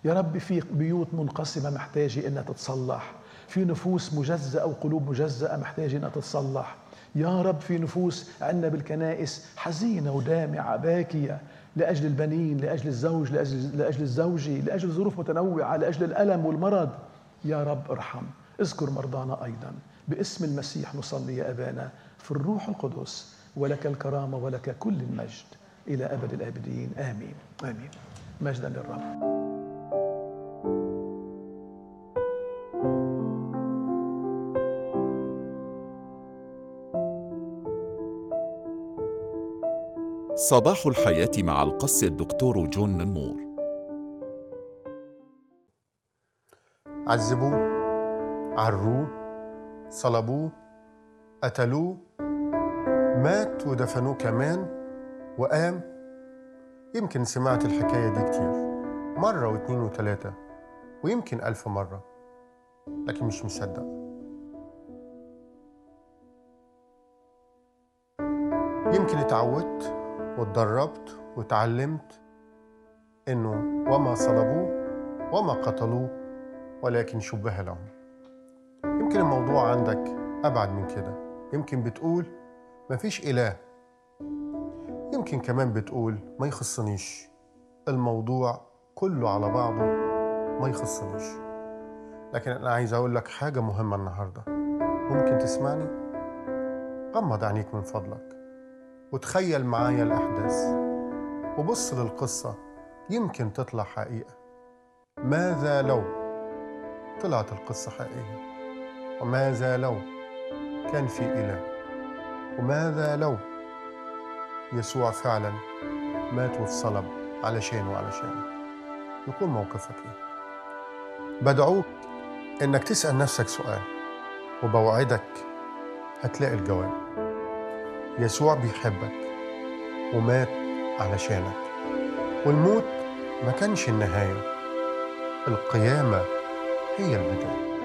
يا رب في بيوت منقسمة محتاجة إنها تتصلح في نفوس مجزأة وقلوب مجزأة محتاجة إنها تتصلح يا رب في نفوس عندنا بالكنائس حزينة ودامعة باكية لأجل البنين لأجل الزوج لأجل, لأجل الزوجة لأجل ظروف متنوعة لأجل الألم والمرض يا رب ارحم اذكر مرضانا أيضا باسم المسيح نصلي يا أبانا في الروح القدس ولك الكرامة ولك كل المجد إلى أبد الآبدين آمين آمين مجدا للرب صباح الحياة مع القس الدكتور جون نور عذبوه عروه صلبوه قتلوه مات ودفنوه كمان وقام يمكن سمعت الحكاية دي كتير مرة واتنين وتلاتة ويمكن ألف مرة لكن مش مصدق يمكن اتعودت واتدربت واتعلمت انه وما صلبوه وما قتلوه ولكن شبه لهم يمكن الموضوع عندك ابعد من كده يمكن بتقول مفيش اله يمكن كمان بتقول ما يخصنيش الموضوع كله على بعضه ما يخصنيش لكن انا عايز اقول لك حاجه مهمه النهارده ممكن تسمعني غمض عينيك من فضلك وتخيل معايا الأحداث وبص للقصة يمكن تطلع حقيقة ماذا لو طلعت القصة حقيقية وماذا لو كان في إله وماذا لو يسوع فعلا مات واتصلب علشان وعلشانك يكون موقفك ايه بدعوك انك تسأل نفسك سؤال وبوعدك هتلاقي الجواب يسوع بيحبك ومات علشانك والموت ما كانش النهاية القيامة هي البداية